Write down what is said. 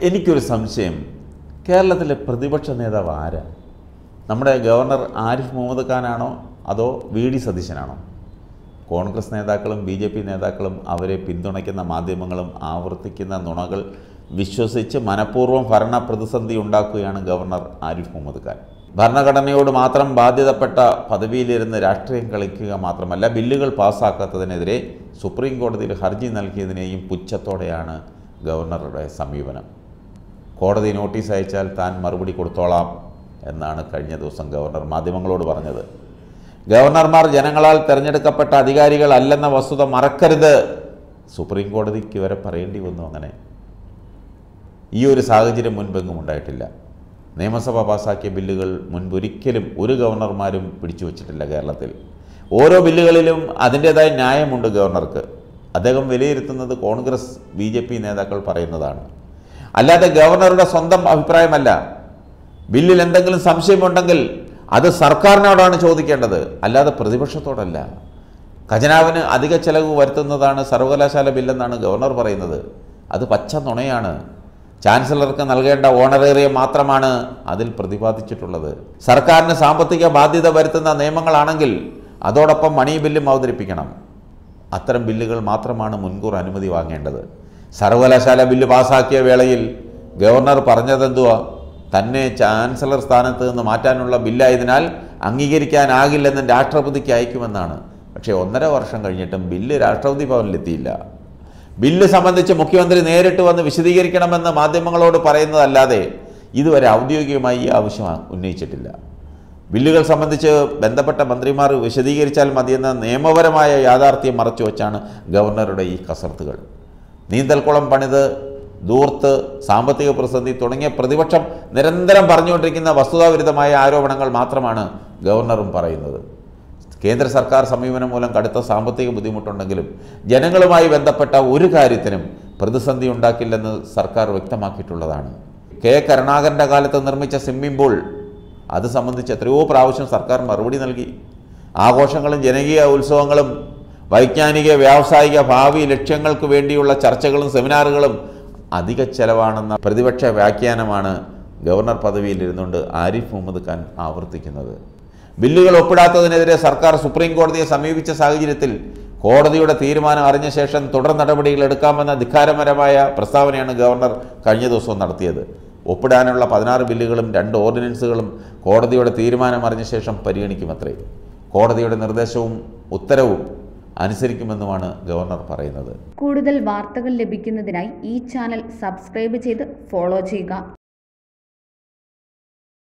എനിക്കൊരു സംശയം കേരളത്തിലെ പ്രതിപക്ഷ നേതാവ് ആരാ നമ്മുടെ ഗവർണർ ആരിഫ് മുഹമ്മദ് ഖാനാണോ അതോ വി ഡി സതീശനാണോ കോൺഗ്രസ് നേതാക്കളും ബി ജെ പി നേതാക്കളും അവരെ പിന്തുണയ്ക്കുന്ന മാധ്യമങ്ങളും ആവർത്തിക്കുന്ന നുണകൾ വിശ്വസിച്ച് മനഃപൂർവ്വം ഭരണ പ്രതിസന്ധി ഉണ്ടാക്കുകയാണ് ഗവർണർ ആരിഫ് മുഹമ്മദ് ഖാൻ ഭരണഘടനയോട് മാത്രം ബാധ്യതപ്പെട്ട പദവിയിലിരുന്ന് രാഷ്ട്രീയം കളിക്കുക മാത്രമല്ല ബില്ലുകൾ പാസ്സാക്കാത്തതിനെതിരെ സുപ്രീം കോടതിയിൽ ഹർജി നൽകിയതിനെയും പുച്ഛത്തോടെയാണ് ഗവർണറുടെ സമീപനം കോടതി നോട്ടീസ് അയച്ചാൽ താൻ മറുപടി കൊടുത്തോളാം എന്നാണ് കഴിഞ്ഞ ദിവസം ഗവർണർ മാധ്യമങ്ങളോട് പറഞ്ഞത് ഗവർണർമാർ ജനങ്ങളാൽ തിരഞ്ഞെടുക്കപ്പെട്ട അധികാരികളല്ലെന്ന വസ്തുത മറക്കരുത് സുപ്രീം കോടതിക്ക് വരെ പറയേണ്ടി വന്നു അങ്ങനെ ഈ ഒരു സാഹചര്യം മുൻപെങ്ങും ഉണ്ടായിട്ടില്ല നിയമസഭ പാസാക്കിയ ബില്ലുകൾ മുൻപൊരിക്കലും ഒരു ഗവർണർമാരും പിടിച്ചു വച്ചിട്ടില്ല കേരളത്തിൽ ഓരോ ബില്ലുകളിലും അതിൻ്റേതായ ന്യായമുണ്ട് ഗവർണർക്ക് അദ്ദേഹം വിലയിരുത്തുന്നത് കോൺഗ്രസ് ബി ജെ പി നേതാക്കൾ പറയുന്നതാണ് അല്ലാതെ ഗവർണറുടെ സ്വന്തം അഭിപ്രായമല്ല ബില്ലിൽ എന്തെങ്കിലും സംശയമുണ്ടെങ്കിൽ അത് സർക്കാരിനോടാണ് ചോദിക്കേണ്ടത് അല്ലാതെ പ്രതിപക്ഷത്തോടല്ല ഖജനാവിന് അധിക ചെലവ് വരുത്തുന്നതാണ് സർവകലാശാല ബില്ലെന്നാണ് ഗവർണർ പറയുന്നത് അത് പച്ച നുണയാണ് ചാൻസലർക്ക് നൽകേണ്ട ഓണറേറിയം മാത്രമാണ് അതിൽ പ്രതിപാദിച്ചിട്ടുള്ളത് സർക്കാരിന് സാമ്പത്തിക ബാധ്യത വരുത്തുന്ന നിയമങ്ങളാണെങ്കിൽ അതോടൊപ്പം മണി ബില്ലും അവതരിപ്പിക്കണം അത്തരം ബില്ലുകൾ മാത്രമാണ് മുൻകൂർ അനുമതി വാങ്ങേണ്ടത് സർവകലാശാല ബില്ല് പാസാക്കിയ വേളയിൽ ഗവർണർ പറഞ്ഞതെന്തുവാ തന്നെ ചാൻസലർ സ്ഥാനത്ത് നിന്ന് മാറ്റാനുള്ള ബില്ലായതിനാൽ അംഗീകരിക്കാനാകില്ലെന്ന് രാഷ്ട്രപതിക്ക് അയക്കുമെന്നാണ് പക്ഷേ ഒന്നര വർഷം കഴിഞ്ഞിട്ടും ബില്ല് രാഷ്ട്രപതി ഭവനിലെത്തിയില്ല ബില്ല് സംബന്ധിച്ച് മുഖ്യമന്ത്രി നേരിട്ട് വന്ന് വിശദീകരിക്കണമെന്ന് മാധ്യമങ്ങളോട് പറയുന്നതല്ലാതെ ഇതുവരെ ഔദ്യോഗികമായി ഈ ആവശ്യം ഉന്നയിച്ചിട്ടില്ല ബില്ലുകൾ സംബന്ധിച്ച് ബന്ധപ്പെട്ട മന്ത്രിമാർ വിശദീകരിച്ചാൽ മതിയെന്ന നിയമപരമായ യാഥാർത്ഥ്യം മറച്ചു വച്ചാണ് ഗവർണറുടെ ഈ കസർത്തുകൾ നീന്തൽക്കുളം പണിത് ദൂർത്ത് സാമ്പത്തിക പ്രതിസന്ധി തുടങ്ങിയ പ്രതിപക്ഷം നിരന്തരം പറഞ്ഞുകൊണ്ടിരിക്കുന്ന വസ്തുതാവിരുദ്ധമായ ആരോപണങ്ങൾ മാത്രമാണ് ഗവർണറും പറയുന്നത് കേന്ദ്ര സർക്കാർ സമീപനം മൂലം കടുത്ത സാമ്പത്തിക ബുദ്ധിമുട്ടുണ്ടെങ്കിലും ജനങ്ങളുമായി ബന്ധപ്പെട്ട ഒരു കാര്യത്തിനും പ്രതിസന്ധി ഉണ്ടാക്കില്ലെന്ന് സർക്കാർ വ്യക്തമാക്കിയിട്ടുള്ളതാണ് കെ കരുണാകരൻ്റെ കാലത്ത് നിർമ്മിച്ച സ്വിമ്മിംഗ് പൂൾ അത് സംബന്ധിച്ച് എത്രയോ പ്രാവശ്യം സർക്കാർ മറുപടി നൽകി ആഘോഷങ്ങളും ജനകീയ ഉത്സവങ്ങളും വൈജ്ഞാനിക വ്യാവസായിക ഭാവി ലക്ഷ്യങ്ങൾക്ക് വേണ്ടിയുള്ള ചർച്ചകളും സെമിനാറുകളും അധിക ചെലവാണെന്ന പ്രതിപക്ഷ വ്യാഖ്യാനമാണ് ഗവർണർ പദവിയിൽ ഇരുന്നുകൊണ്ട് ആരിഫ് മുഹമ്മദ് ഖാൻ ആവർത്തിക്കുന്നത് ബില്ലുകൾ ഒപ്പിടാത്തതിനെതിരെ സർക്കാർ സുപ്രീം കോടതിയെ സമീപിച്ച സാഹചര്യത്തിൽ കോടതിയുടെ തീരുമാനം അറിഞ്ഞ ശേഷം തുടർ നടപടികൾ എടുക്കാമെന്ന ധിക്കാരപരമായ പ്രസ്താവനയാണ് ഗവർണർ കഴിഞ്ഞ ദിവസം നടത്തിയത് ഒപ്പിടാനുള്ള പതിനാറ് ബില്ലുകളും രണ്ട് ഓർഡിനൻസുകളും കോടതിയുടെ തീരുമാനം അറിഞ്ഞ ശേഷം പരിഗണിക്കുമത്രേ കോടതിയുടെ നിർദ്ദേശവും ഉത്തരവും അനുസരിക്കുമെന്നുമാണ് ഗവർണർ പറയുന്നത് കൂടുതൽ വാർത്തകൾ ലഭിക്കുന്നതിനായി ഈ ചാനൽ സബ്സ്ക്രൈബ് ചെയ്ത് ഫോളോ ചെയ്യുക